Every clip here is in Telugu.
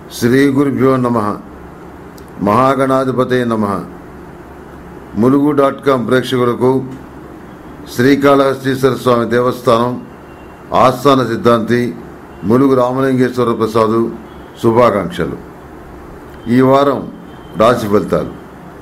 శ్రీ గురుభ్యో నమ మహాగణాధిపతే నమ ములుగు డాట్ కాం ప్రేక్షకులకు శ్రీకాళహస్తీశ్వర స్వామి దేవస్థానం ఆస్థాన సిద్ధాంతి ములుగు రామలింగేశ్వర ప్రసాదు శుభాకాంక్షలు ఈ వారం రాశి ఫలితాలు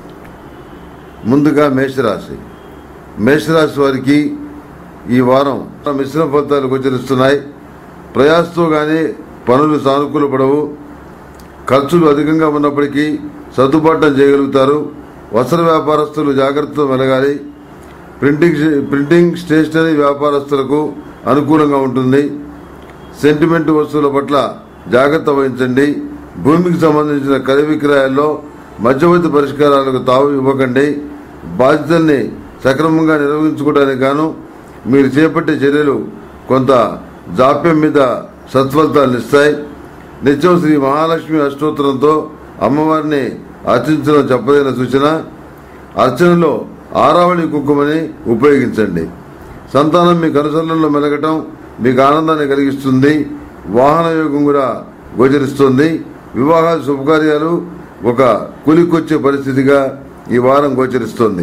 ముందుగా మేషరాశి మేషరాశి వారికి ఈ వారం మిశ్రమ ఫలితాలు గోచరిస్తున్నాయి ప్రయాసతో కానీ పనులు సానుకూలపడవు ఖర్చులు అధికంగా ఉన్నప్పటికీ సర్దుబాటు చేయగలుగుతారు వస్త్ర వ్యాపారస్తులు జాగ్రత్తతో మెలగాలి ప్రింటింగ్ ప్రింటింగ్ స్టేషనరీ వ్యాపారస్తులకు అనుకూలంగా ఉంటుంది సెంటిమెంట్ వస్తువుల పట్ల జాగ్రత్త వహించండి భూమికి సంబంధించిన క్రయ విక్రయాల్లో మధ్యవర్తి పరిష్కారాలకు తావు ఇవ్వకండి బాధ్యతల్ని సక్రమంగా నిర్వహించుకోవడానికి గాను మీరు చేపట్టే చర్యలు కొంత జాప్యం మీద సత్ఫలితాలను ఇస్తాయి నిత్యం శ్రీ మహాలక్ష్మి అష్టోత్తరంతో అమ్మవారిని అర్చించడం చెప్పదైన సూచన అర్చనలో ఆరావళి కుంకుమని ఉపయోగించండి సంతానం మీ కనుసరణలో మెలగటం మీకు ఆనందాన్ని కలిగిస్తుంది వాహన యోగం కూడా గోచరిస్తుంది వివాహాలు శుభకార్యాలు ఒక కులికొచ్చే పరిస్థితిగా ఈ వారం గోచరిస్తుంది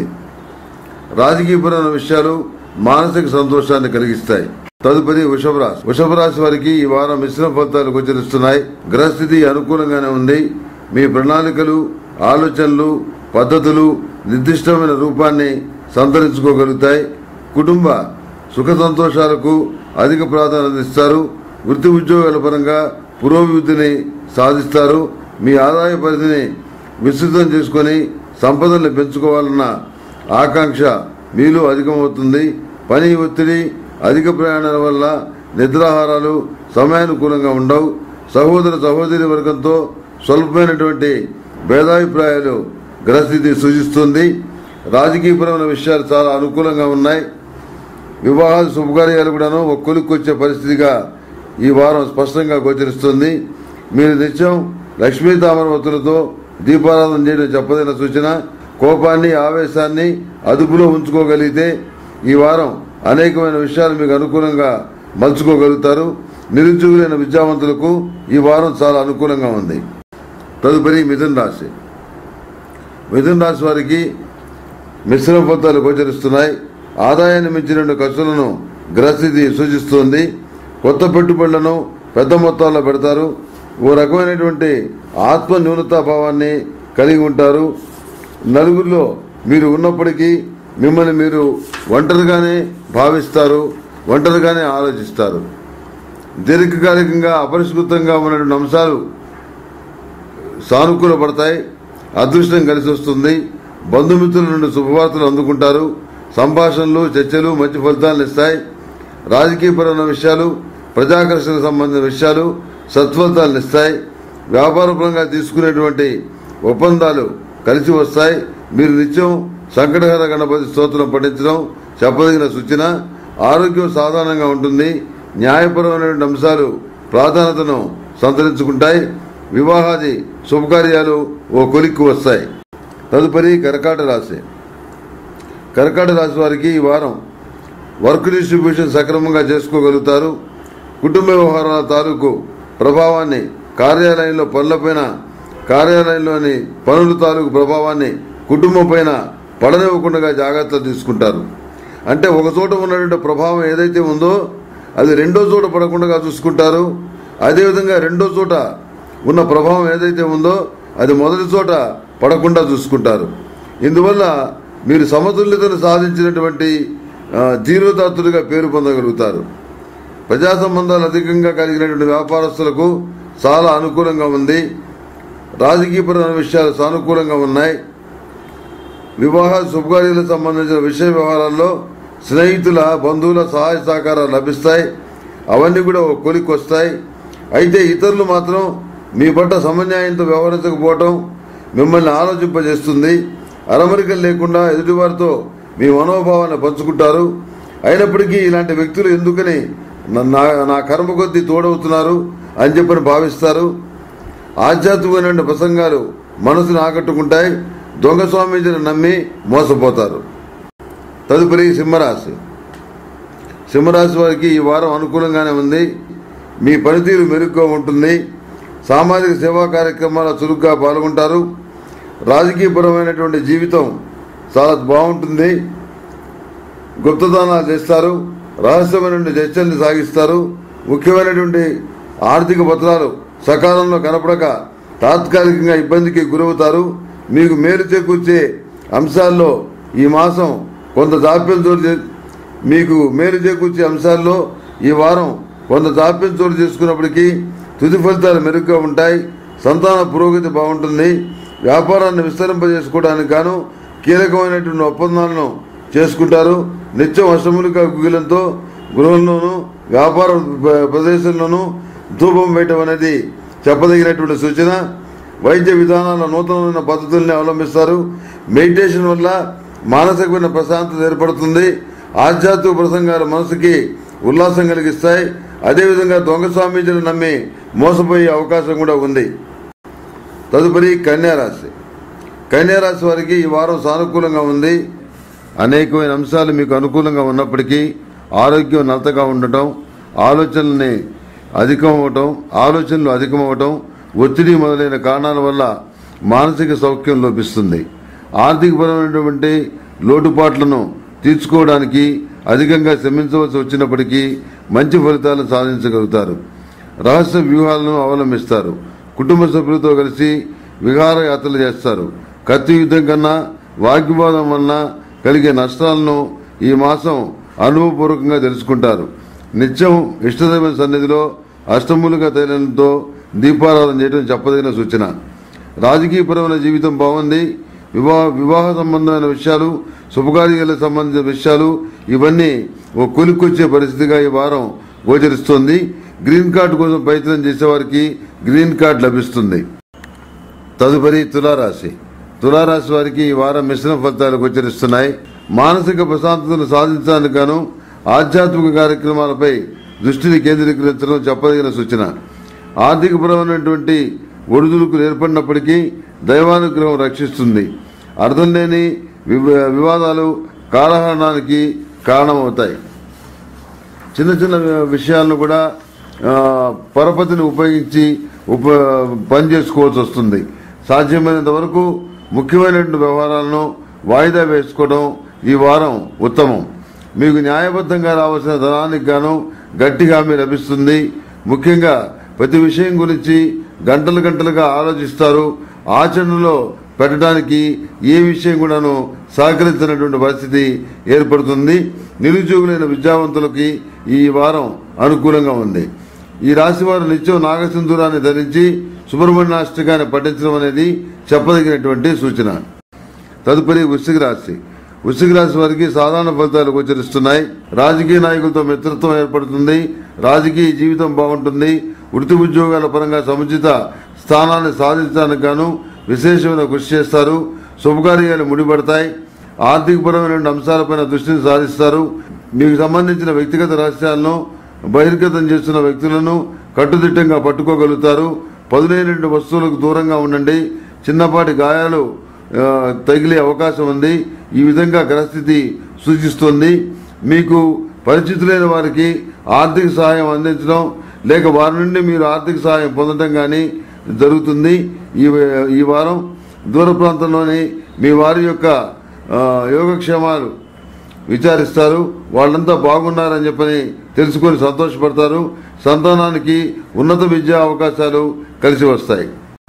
రాజకీయపరమైన విషయాలు మానసిక సంతోషాన్ని కలిగిస్తాయి తదుపరి వృషభ రాశి వృషభ రాశి వారికి ఈ వారం మిశ్రమ ఫలితాలు గోచరిస్తున్నాయి గ్రహస్థితి అనుకూలంగానే ఉంది మీ ప్రణాళికలు ఆలోచనలు పద్ధతులు నిర్దిష్టమైన రూపాన్ని సంతరించుకోగలుగుతాయి కుటుంబ సుఖ సంతోషాలకు అధిక ప్రాధాన్యత ఇస్తారు వృత్తి ఉద్యోగాల పరంగా పురోభివృద్ధిని సాధిస్తారు మీ ఆదాయ పరిధిని విస్తృతం చేసుకొని సంపదల్ని పెంచుకోవాలన్న ఆకాంక్ష మీలో అధికమవుతుంది పని ఒత్తిడి అధిక ప్రయాణాల వల్ల నిద్రాహారాలు సమయానుకూలంగా ఉండవు సహోదర సహోదరి వర్గంతో స్వల్పమైనటువంటి భేదాభిప్రాయాలు గ్రహస్థితి సూచిస్తుంది రాజకీయపరమైన విషయాలు చాలా అనుకూలంగా ఉన్నాయి వివాహాలు శుభకార్యాలు కూడాను ఒక కొలుక్కొచ్చే పరిస్థితిగా ఈ వారం స్పష్టంగా గోచరిస్తుంది మీరు నిత్యం లక్ష్మీ తామరవతులతో దీపారాధన చేయడం చెప్పదైన సూచన కోపాన్ని ఆవేశాన్ని అదుపులో ఉంచుకోగలిగితే ఈ వారం అనేకమైన విషయాలు మీకు అనుకూలంగా మలుచుకోగలుగుతారు నిరుద్యోగులైన విద్యావంతులకు ఈ వారం చాలా అనుకూలంగా ఉంది తదుపరి మిథున్ రాశి మిథున్ రాశి వారికి మిశ్రమ ఫలితాలు గోచరిస్తున్నాయి ఆదాయాన్ని మించిన ఖర్చులను గ్రహస్థితి సూచిస్తుంది కొత్త పెట్టుబడులను పెద్ద మొత్తాల్లో పెడతారు ఓ రకమైనటువంటి ఆత్మ న్యూనతాభావాన్ని కలిగి ఉంటారు నలుగురిలో మీరు ఉన్నప్పటికీ మిమ్మల్ని మీరు ఒంటరిగానే భావిస్తారు ఒంటరిగానే ఆలోచిస్తారు దీర్ఘకాలికంగా అపరిష్కృతంగా ఉన్నటువంటి అంశాలు సానుకూల పడతాయి అదృష్టం కలిసి వస్తుంది బంధుమిత్రుల నుండి శుభవార్తలు అందుకుంటారు సంభాషణలు చర్చలు మంచి ఫలితాలను ఇస్తాయి రాజకీయపరమైన విషయాలు ప్రజాకర్షణకు సంబంధించిన విషయాలు సత్ఫలితాలను ఇస్తాయి వ్యాపారపరంగా తీసుకునేటువంటి ఒప్పందాలు కలిసి వస్తాయి మీరు నిత్యం సంకటహర గణపతి స్తోత్రం పఠించడం చెప్పదగిన సూచన ఆరోగ్యం సాధారణంగా ఉంటుంది న్యాయపరమైనటువంటి అంశాలు ప్రాధాన్యతను సంతరించుకుంటాయి వివాహాది శుభకార్యాలు ఓ కొలిక్కు వస్తాయి తదుపరి కర్కాట రాశి కర్కాట రాశి వారికి ఈ వారం వర్క్ డిస్ట్రిబ్యూషన్ సక్రమంగా చేసుకోగలుగుతారు కుటుంబ వ్యవహారాల తాలూకు ప్రభావాన్ని కార్యాలయంలో పనులపైన కార్యాలయంలోని పనుల తాలూకు ప్రభావాన్ని కుటుంబం పైన పడనివ్వకుండా జాగ్రత్తలు తీసుకుంటారు అంటే ఒక చోట ఉన్నటువంటి ప్రభావం ఏదైతే ఉందో అది రెండో చోట పడకుండా చూసుకుంటారు అదేవిధంగా రెండో చోట ఉన్న ప్రభావం ఏదైతే ఉందో అది మొదటి చోట పడకుండా చూసుకుంటారు ఇందువల్ల మీరు సమతుల్యతను సాధించినటువంటి ఆ, ధీరోదాత్తులుగా పేరు పొందగలుగుతారు ప్రజా సంబంధాలు అధికంగా కలిగినటువంటి వ్యాపారస్తులకు చాలా అనుకూలంగా ఉంది రాజకీయపరమైన విషయాలు సానుకూలంగా ఉన్నాయి వివాహ శుభకార్యాలకు సంబంధించిన విషయ వ్యవహారాల్లో స్నేహితుల బంధువుల సహాయ సహకారాలు లభిస్తాయి అవన్నీ కూడా ఒక కొలికి వస్తాయి అయితే ఇతరులు మాత్రం మీ పట్ల సమన్యాయంతో వ్యవహరించకపోవటం మిమ్మల్ని ఆలోచింపజేస్తుంది అరమరికలు లేకుండా ఎదుటివారితో మీ మనోభావాన్ని పంచుకుంటారు అయినప్పటికీ ఇలాంటి వ్యక్తులు ఎందుకని నా- నా నా కర్మ కొద్దీ తోడవుతున్నారు అని చెప్పని భావిస్తారు ఆధ్యాత్మికమైన ప్రసంగాలు మనసును ఆకట్టుకుంటాయి దొంగ స్వామీజీని నమ్మి మోసపోతారు తదుపరి సింహరాశి సింహరాశి వారికి ఈ వారం అనుకూలంగానే ఉంది మీ పనితీరు మెరుగ్గా ఉంటుంది సామాజిక సేవా కార్యక్రమాల చురుగ్గా పాల్గొంటారు రాజకీయపరమైనటువంటి జీవితం చాలా బాగుంటుంది గుప్తదానాలు చేస్తారు రహస్యమైనటువంటి చర్చల్ని సాగిస్తారు ముఖ్యమైనటువంటి ఆర్థిక పత్రాలు సకాలంలో కనపడక తాత్కాలికంగా ఇబ్బందికి గురవుతారు మీకు మేలు చేకూర్చే అంశాల్లో ఈ మాసం కొంత జాప్యం చోటు చే- మీకు మేలు చేకూర్చే అంశాల్లో ఈ వారం కొంత జాప్యం చోటు చేసుకున్నప్పటికీ తుది ఫలితాలు మెరుగ్గా ఉంటాయి సంతాన పురోగతి బాగుంటుంది వ్యాపారాన్ని విస్తరింపజేసుకోవడానికి గాను కీలకమైనటువంటి ఒప్పందాలను చేసుకుంటారు నిత్యం అష్టములుగా గుగిలంతో గృహంలోనూ వ్యాపార ప్ర- ప్రదేశంలోనూ ధూపం వేయటం అనేది చెప్పదగినటువంటి సూచన వైద్య విధానాల నూతనమైన పద్ధతుల్ని అవలంబిస్తారు మెడిటేషన్ వల్ల మానసికమైన ప్రశాంతత ఏర్పడుతుంది ఆధ్యాత్మిక ప్రసంగాలు మనసుకి ఉల్లాసం కలిగిస్తాయి అదేవిధంగా దొంగ స్వామీజీని నమ్మి మోసపోయే అవకాశం కూడా ఉంది తదుపరి కన్యారాశి కన్యారాశి వారికి ఈ వారం సానుకూలంగా ఉంది అనేకమైన అంశాలు మీకు అనుకూలంగా ఉన్నప్పటికీ ఆరోగ్యం నలతగా ఉండటం ఆలోచనల్ని అధికమవటం ఆలోచనలు అధికమవటం ఒత్తిడి మొదలైన కారణాల వల్ల మానసిక సౌఖ్యం లోపిస్తుంది ఆర్థికపరమైనటువంటి లోటుపాట్లను తీర్చుకోవడానికి అధికంగా శ్రమించవలసి వచ్చినప్పటికీ మంచి ఫలితాలను సాధించగలుగుతారు రహస్య వ్యూహాలను అవలంబిస్తారు కుటుంబ సభ్యులతో కలిసి విహారయాత్రలు చేస్తారు కత్తి యుద్ధం కన్నా వాగ్వివాదం వలన కలిగే నష్టాలను ఈ మాసం అనుభవపూర్వకంగా తెలుసుకుంటారు నిత్యం ఇష్టదైవ సన్నిధిలో అష్టములుగా తైలంతో దీపారాధన చేయడం చెప్పదగిన సూచన రాజకీయపరమైన జీవితం బాగుంది వివాహ వివాహ సంబంధమైన విషయాలు శుభకార్యాలకు సంబంధించిన విషయాలు ఇవన్నీ ఓ కొలిక్కొచ్చే పరిస్థితిగా ఈ వారం గోచరిస్తోంది గ్రీన్ కార్డు కోసం ప్రయత్నం చేసేవారికి గ్రీన్ కార్డు లభిస్తుంది తదుపరి తులారాశి తులారాశి వారికి ఈ వారం మిశ్రమ ఫలితాలు గోచరిస్తున్నాయి మానసిక ప్రశాంతతను సాధించడానికి గాను ఆధ్యాత్మిక కార్యక్రమాలపై దృష్టిని కేంద్రీకరించడం చెప్పదగిన సూచన ఆర్థికపరమైనటువంటి ఒడిదుడుకులు ఏర్పడినప్పటికీ దైవానుగ్రహం రక్షిస్తుంది అర్థం లేని వివ- వివాదాలు కాలహరణానికి కారణమవుతాయి చిన్న చిన్న విషయాలను కూడా ఆ, పరపతిని ఉపయోగించి ఉప పని చేసుకోవాల్సి వస్తుంది సాధ్యమైనంత వరకు ముఖ్యమైనటువంటి వ్యవహారాలను వాయిదా వేసుకోవడం ఈ వారం ఉత్తమం మీకు న్యాయబద్ధంగా రావాల్సిన ధనానికి గాను గట్టి హామీ లభిస్తుంది ముఖ్యంగా ప్రతి విషయం గురించి గంటలు గంటలుగా ఆలోచిస్తారు ఆచరణలో పెట్టడానికి ఏ విషయం కూడాను సహకరించినటువంటి పరిస్థితి ఏర్పడుతుంది నిరుద్యోగులైన విద్యావంతులకి ఈ వారం అనుకూలంగా ఉంది ఈ రాశి వారు నిత్యం నాగసింధూరాన్ని ధరించి సుబ్రహ్మణ్యాష్టకాన్ని పఠించడం అనేది చెప్పదగినటువంటి సూచన తదుపరి వృశ్చిక రాశి వృశ్చిక రాశి వారికి సాధారణ ఫలితాలు గోచరిస్తున్నాయి రాజకీయ నాయకులతో మిత్రత్వం ఏర్పడుతుంది రాజకీయ జీవితం బాగుంటుంది వృత్తి ఉద్యోగాల పరంగా సముచిత స్థానాన్ని సాధించడానికి గాను విశేషమైన కృషి చేస్తారు శుభకార్యాలు ముడిపడతాయి ఆర్థికపరమైన అంశాలపైన దృష్టిని సాధిస్తారు మీకు సంబంధించిన వ్యక్తిగత రహస్యాలను బహిర్గతం చేస్తున్న వ్యక్తులను కట్టుదిట్టంగా పట్టుకోగలుగుతారు పదునైన వస్తువులకు దూరంగా ఉండండి చిన్నపాటి గాయాలు ఆ, తగిలే అవకాశం ఉంది ఈ విధంగా గ్రహస్థితి సూచిస్తుంది మీకు పరిచితులైన వారికి ఆర్థిక సహాయం అందించడం లేక వారి నుండి మీరు ఆర్థిక సహాయం పొందడం కానీ జరుగుతుంది ఈ ఈ వారం దూర ప్రాంతంలోని మీ వారి యొక్క ఆ, యోగక్షేమాలు విచారిస్తారు వాళ్ళంతా బాగున్నారని చెప్పని తెలుసుకొని సంతోషపడతారు సంతానానికి ఉన్నత విద్యా అవకాశాలు కలిసి వస్తాయి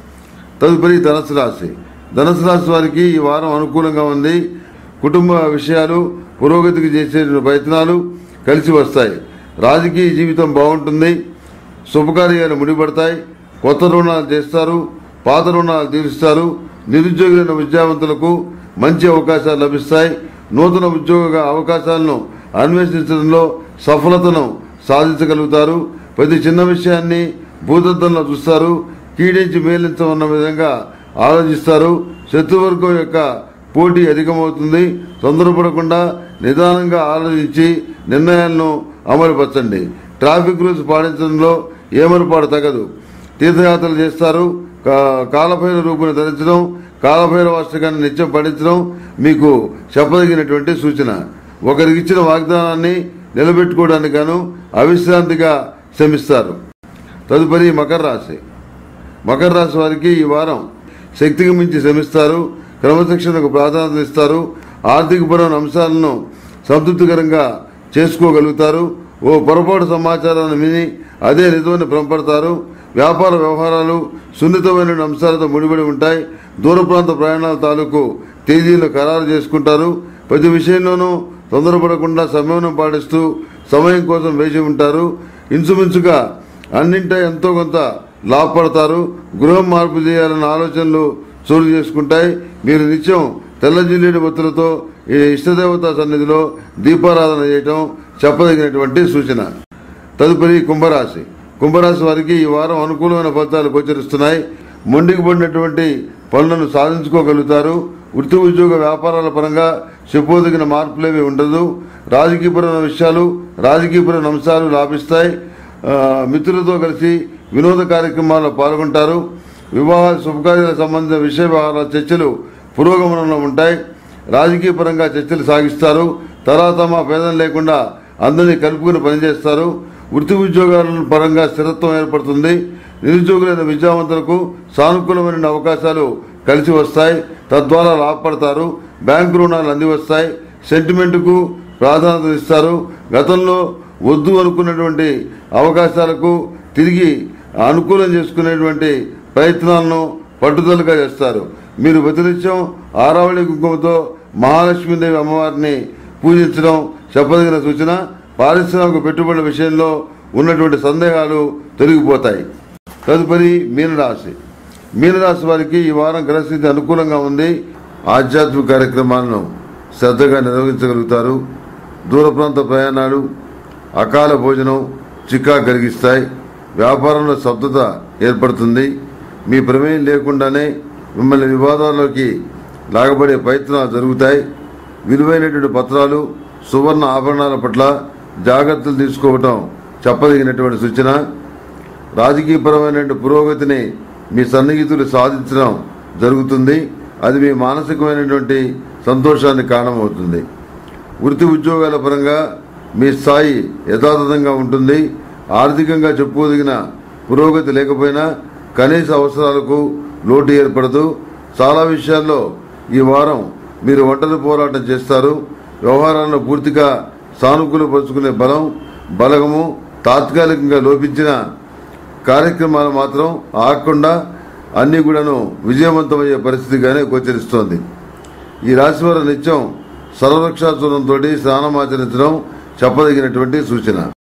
తదుపరి ధనుసు రాశి ధనుసు రాశి వారికి ఈ వారం అనుకూలంగా ఉంది కుటుంబ విషయాలు పురోగతికి చేసే ప్రయత్నాలు కలిసి వస్తాయి రాజకీయ జీవితం బాగుంటుంది శుభకార్యాలు ముడిపడతాయి కొత్త రుణాలు చేస్తారు పాత రుణాలు తీరుస్తారు నిరుద్యోగులైన విద్యావంతులకు మంచి అవకాశాలు లభిస్తాయి నూతన ఉద్యోగ అవకాశాలను అన్వేషించడంలో సఫలతను సాధించగలుగుతారు ప్రతి చిన్న విషయాన్ని భూతత్వంలో చూస్తారు కీడించి మేలించమన్న విధంగా ఆలోచిస్తారు శత్రువర్గం యొక్క పోటీ అధికమవుతుంది తొందరపడకుండా నిదానంగా ఆలోచించి నిర్ణయాలను అమలుపరచండి ట్రాఫిక్ రూల్స్ పాటించడంలో ఏమరపాటు తగదు తీర్థయాత్రలు చేస్తారు కా- కాలభైర రూపుని ధరించడం కాలభైరవ అష్టకాన్ని నిత్యం పఠించడం మీకు చెప్పదగినటువంటి సూచన ఒకరికి ఇచ్చిన వాగ్దానాన్ని నిలబెట్టుకోవడానికి గాను అవిశ్రాంతిగా శ్రమిస్తారు తదుపరి మకర రాశి మకర రాశి వారికి ఈ వారం శక్తికి మించి శ్రమిస్తారు క్రమశిక్షణకు ప్రాధాన్యత ఇస్తారు ఆర్థికపరమైన అంశాలను సంతృప్తికరంగా చేసుకోగలుగుతారు ఓ పొరపాటు సమాచారాన్ని విని అదే నిజమని భ్రమపడతారు వ్యాపార వ్యవహారాలు సున్నితమైన అంశాలతో ముడిపడి ఉంటాయి దూర ప్రాంత ప్రయాణాల తాలూకు తేదీలను ఖరారు చేసుకుంటారు ప్రతి విషయంలోనూ తొందరపడకుండా సమయం పాటిస్తూ సమయం కోసం వేచి ఉంటారు ఇంచుమించుగా అన్నింటా ఎంతో కొంత లాభపడతారు గృహం మార్పు చేయాలన్న ఆలోచనలు చోటు చేసుకుంటాయి మీరు నిత్యం తెల్ల జిల్లేడు భక్తులతో ఈ ఇష్టదేవత సన్నిధిలో దీపారాధన చేయటం చెప్పదగినటువంటి సూచన తదుపరి కుంభరాశి కుంభరాశి వారికి ఈ వారం అనుకూలమైన ఫలితాలు గోచరిస్తున్నాయి మొండికి పడినటువంటి పనులను సాధించుకోగలుగుతారు వృత్తి ఉద్యోగ వ్యాపారాల పరంగా చెప్పోదగిన మార్పులేవి ఉండదు రాజకీయపరమైన విషయాలు రాజకీయపరమైన అంశాలు లాభిస్తాయి ఆ, మిత్రులతో కలిసి వినోద కార్యక్రమాల్లో పాల్గొంటారు వివాహ శుభకార్యాలకు సంబంధించిన విషయ వ్యవహారాల చర్చలు పురోగమనంలో ఉంటాయి రాజకీయ పరంగా చర్చలు సాగిస్తారు తరాతమ భేదం లేకుండా అందరినీ కలుపుకుని పనిచేస్తారు వృత్తి ఉద్యోగాల పరంగా స్థిరత్వం ఏర్పడుతుంది నిరుద్యోగులైన విద్యావంతులకు సానుకూలమైన అవకాశాలు కలిసి వస్తాయి తద్వారా లాభపడతారు బ్యాంకు రుణాలు అందివస్తాయి సెంటిమెంట్కు ప్రాధాన్యత ఇస్తారు గతంలో వద్దు అనుకున్నటువంటి అవకాశాలకు తిరిగి అనుకూలం చేసుకునేటువంటి ప్రయత్నాలను పట్టుదలగా చేస్తారు మీరు ప్రతినిత్యం ఆరావళి కుంకుమతో మహాలక్ష్మీదేవి అమ్మవారిని పూజించడం చెప్పదగిన సూచన పారిశ్రామిక పెట్టుబడుల విషయంలో ఉన్నటువంటి సందేహాలు తొలగిపోతాయి తదుపరి మీనరాశి మీనరాశి వారికి ఈ వారం గ్రహస్థితి అనుకూలంగా ఉంది ఆధ్యాత్మిక కార్యక్రమాలను శ్రద్ధగా నిర్వహించగలుగుతారు దూర ప్రాంత ప్రయాణాలు అకాల భోజనం చిక్కా కలిగిస్తాయి వ్యాపారంలో స్తబ్దత ఏర్పడుతుంది మీ ప్రమేయం లేకుండానే మిమ్మల్ని వివాదాల్లోకి లాగబడే ప్రయత్నాలు జరుగుతాయి విలువైనటువంటి పత్రాలు సువర్ణ ఆభరణాల పట్ల జాగ్రత్తలు తీసుకోవటం చెప్పదగినటువంటి సూచన రాజకీయపరమైనటువంటి పురోగతిని మీ సన్నిహితులు సాధించడం జరుగుతుంది అది మీ మానసికమైనటువంటి సంతోషానికి కారణమవుతుంది వృత్తి ఉద్యోగాల పరంగా మీ స్థాయి యథాతథంగా ఉంటుంది ఆర్థికంగా చెప్పుకోదగిన పురోగతి లేకపోయినా కనీస అవసరాలకు లోటు ఏర్పడదు చాలా విషయాల్లో ఈ వారం మీరు ఒంటరి పోరాటం చేస్తారు వ్యవహారాలను పూర్తిగా సానుకూలపరుచుకునే బలం బలగము తాత్కాలికంగా లోపించిన కార్యక్రమాలు మాత్రం ఆగకుండా అన్ని కూడాను విజయవంతమయ్యే పరిస్థితిగానే గోచరిస్తోంది ఈ రాశివారి నిత్యం సర్వరక్షాచూరంతో స్నానమాచరించడం చెప్పదగినటువంటి సూచన